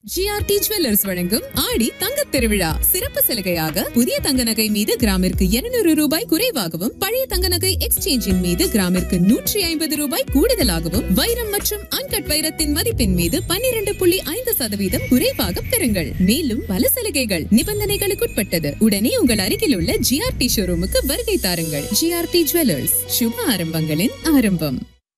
GRT jewellers வழங்கும் ஆடி தங்கத் திருவிழா சிறப்பு சலுகையாக புதிய தங்க நகை மீது கிராமிற்கு 200 ரூபாய் குறைவாகவும் பழைய தங்க நகை எக்ஸ்சேஞ்சின் மீது கிராமிற்கு நூற்றி ஐம்பது ரூபாய் கூடுதலாகவும் வைரம் மற்றும் அன்கட் வைரத்தின் மதிப்பின் மீது 12.5% புள்ளி ஐந்து சதவீதம் குறைவாக பெறுங்கள் மேலும் பல சலுகைகள் நிபந்தனைகளுக்குட்பட்டது உடனே உங்கள் அருகில் உள்ள ஜிஆர்டி ஷோரூமுக்கு வருகை தாருங்கள் ஜிஆர்டி ஜுவல்லர்ஸ் சுப ஆரம்பங்களின் ஆரம்பம்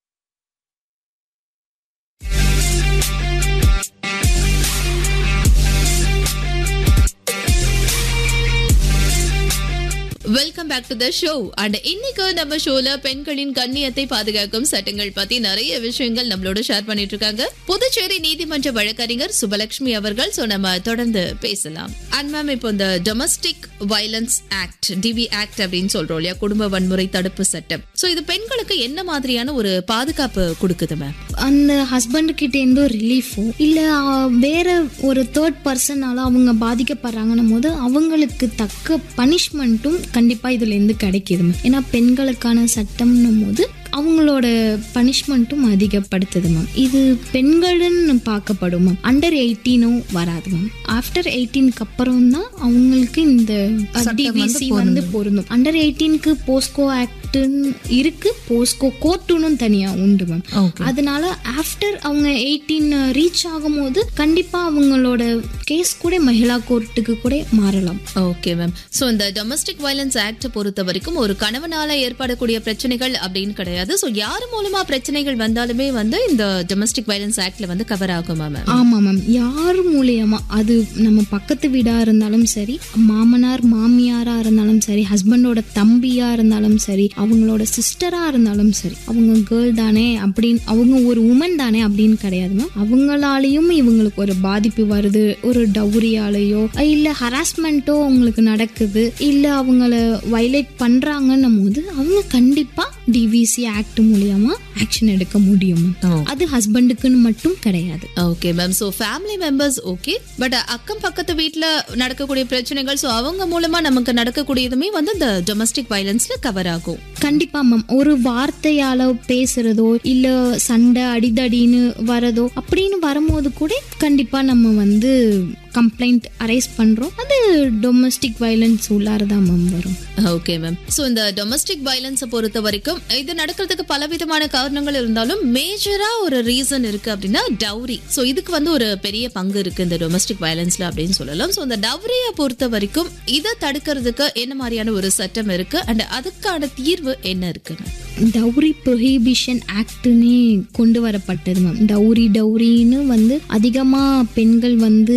welcome back to the show and இன்னைக்கு நம்ம ஷோல பெண்களின் கண்ணியத்தை பாதுகாக்கும் சட்டங்கள் பத்தி நிறைய விஷயங்கள் நம்மளோட ஷேர் பண்ணிட்டு இருக்காங்க புதுச்சேரி நீதிமன்ற வழக்கறிஞர் சுபலட்சுமி அவர்கள் சோ நம்ம தொடர்ந்து பேசலாம் அண்ட் மேம் இப்போ இந்த domestic violence act DV act அப்படின்னு சொல்றோம் இல்லையா குடும்ப வன்முறை தடுப்பு சட்டம் சோ இது பெண்களுக்கு என்ன மாதிரியான ஒரு பாதுகாப்பு கொடுக்குது மேம் அந்த ஹஸ்பண்ட் கிட்ட இருந்து ரிலீஃபோ இல்ல ஆ, வேற ஒரு தேர்ட் பர்சனால அவங்க பாதிக்கப்படுறாங்கன்னும் போது அவங்களுக்கு தக்க பனிஷ்மெண்ட்டும் கண்டிப்பா இதுல இருந்து கிடைக்குது மேம் ஏன்னா பெண்களுக்கான சட்டம்னும் போது அவங்களோட பனிஷ்மெண்ட்டும் அதிகப்படுத்துது மேம் இது பெண்கள்னு பார்க்கப்படும் மேம் அண்டர் எயிட்டீனும் வராது மேம் ஆஃப்டர் எயிட்டீனுக்கு அப்புறம் தான் அவங்களுக்கு இந்த டிவிசி வந்து பொருந்தும் அண்டர் எயிட்டீனுக்கு போஸ்கோ ஆக்ட்னு இருக்கு போஸ்கோ கோர்ட்டுன்னு தனியா உண்டு மேம் அதனால ஆஃப்டர் அவங்க எயிட்டீன் ரீச் ஆகும்போது கண்டிப்பா அவங்களோட கேஸ் கூட மகிழா கோர்ட்டுக்கு கூட மாறலாம் ஓகே மேம் சோ இந்த டொமஸ்டிக் வயலன்ஸ் ஆக்ட் பொறுத்த வரைக்கும் ஒரு கணவனால ஏற்படக்கூடிய பிரச்சனைகள் அப்படின்னு கிடையாது சோ யார் மூலமா பிரச்சனைகள் வந்தாலுமே வந்து இந்த டொமஸ்டிக் வயலன்ஸ் ஆக்ட்ல வந்து கவர் ஆகுமா மேம் ஆமா மேம் யார் மூலியமா அது நம்ம பக்கத்து வீடா இருந்தாலும் சரி மாமனார் மாமியாரா இருந்தாலும் சரி ஹஸ்பண்டோட தம்பியா இருந்தாலும் சரி அவங்களோட சிஸ்டரா இருந்தாலும் சரி அவங்க கேர்ள் தானே அப்படின்னு அவங்க ஒரு உமன் தானே அப்படின்னு கிடையாது மேம் அவங்களாலையும் இவங்களுக்கு ஒரு பாதிப்பு வருது ஒரு டவுரியாலேயோ இல்ல ஹராஸ்மெண்ட்டோ அவங்களுக்கு நடக்குது இல்ல அவங்கள வைலேட் பண்றாங்கன்னும் போது அவங்க கண்டிப்பா டிவிசி ஆக்ட் மூலியமா ஆக்ஷன் எடுக்க முடியும் ma'am. அது ஹஸ்பண்டுக்குன்னு மட்டும் கிடையாது okay ma'am so family members okay but அக்கம் பக்கத்து வீட்ல நடக்கக்கூடிய பிரச்சனைகள் சோ அவங்க மூலமா நமக்கு நடக்கக்கூடியதுமே வந்து இந்த டொமஸ்டிக் வயலன்ஸ்ல கவர் ஆகும் கண்டிப்பா மேம் ஒரு வார்த்தையால பேசுறதோ இல்ல சண்டை அடிதடின்னு வரதோ அப்படின்னு வரும்போது கூட கண்டிப்பா நம்ம வந்து கம்ப்ளைண்ட் அரைஸ் பண்றோம் அது டொமஸ்டிக் வயலன்ஸ் உள்ளாரதான் மேம் வரும் ஓகே மேம் சோ இந்த டொமஸ்டிக் வயலன்ஸை பொறுத்த வரைக்கும் இது நடக்கிறதுக்கு பலவிதமான காரணங்கள் இருந்தாலும் மேஜரா ஒரு ரீசன் இருக்கு அப்படின்னா டவுரி சோ இதுக்கு வந்து ஒரு பெரிய பங்கு இருக்கு இந்த டொமஸ்டிக் வயலன்ஸ்ல அப்படின்னு சொல்லலாம் சோ இந்த டவுரியை பொறுத்த வரைக்கும் இதை தடுக்கிறதுக்கு என்ன மாதிரியான ஒரு சட்டம் இருக்கு அண்ட் அதுக்கான தீர்வு என்ன இருக்குங்க டவுரி ப்ரொஹிபிஷன் ஆக்ட்னே கொண்டு வரப்பட்டது மேம் டவுரி டவுரின்னு வந்து அதிகமா பெண்கள் வந்து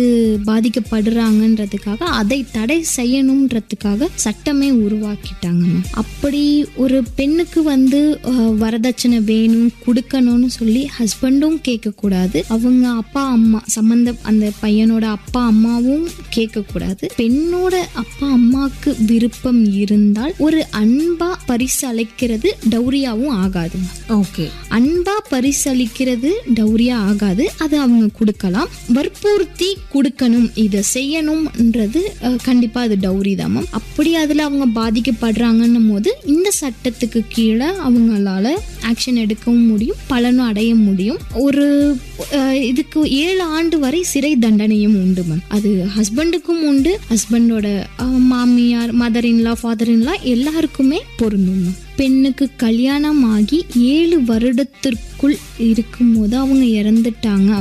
பாதிக்கப்படுறாங்கன்றதுக்காக அதை தடை செய்யணுன்றதுக்காக சட்டமே உருவாக்கிட்டாங்க மேம் அப்படி ஒரு பெண்ணுக்கு வந்து அஹ், வரதட்சணை வேணும் கொடுக்கணும்னு சொல்லி ஹஸ்பண்டும் கேட்கக்கூடாது அவங்க அப்பா அம்மா சம்பந்தம் அந்த பையனோட அப்பா அம்மாவும் கேட்கக்கூடாது பெண்ணோட அப்பா அம்மாவுக்கு விருப்பம் இருந்தால் ஒரு அன்பா பரிசளிக்கிறது டௌரியாவும் ஆகாது ஓகே அன்பா பரிசளிக்கிறது டௌரியா ஆகாது அது அவங்க கொடுக்கலாம் வற்புறுத்தி கொடுக்கணும் இதை செய்யணும்ன்றது அஹ், கண்டிப்பா அது டௌரி தான் மேம் அப்படி அதுல அவங்க பாதிக்கப்படுறாங்கன்னும் போது இந்த சட்டத்துக்கு கீழே அவங்களால ஆக்ஷன் எடுக்கவும் முடியும் பலனும் அடைய முடியும் ஒரு அஹ், இதுக்கு ஏழு ஆண்டு வரை சிறை தண்டனையும் உண்டு மேம் அது ஹஸ்பண்டுக்கும் உண்டு ஹஸ்பண்டோட மாமியார் மதர் இன்லா ஃபாதர் இன்லா எல்லாருக்குமே பொருந்தும் மேம் பெண்ணுக்கு கல்யாணம் ஆகி ஏழு வருடத்திற்குள் இருக்கும்போது அவங்க இறந்துட்டாங்க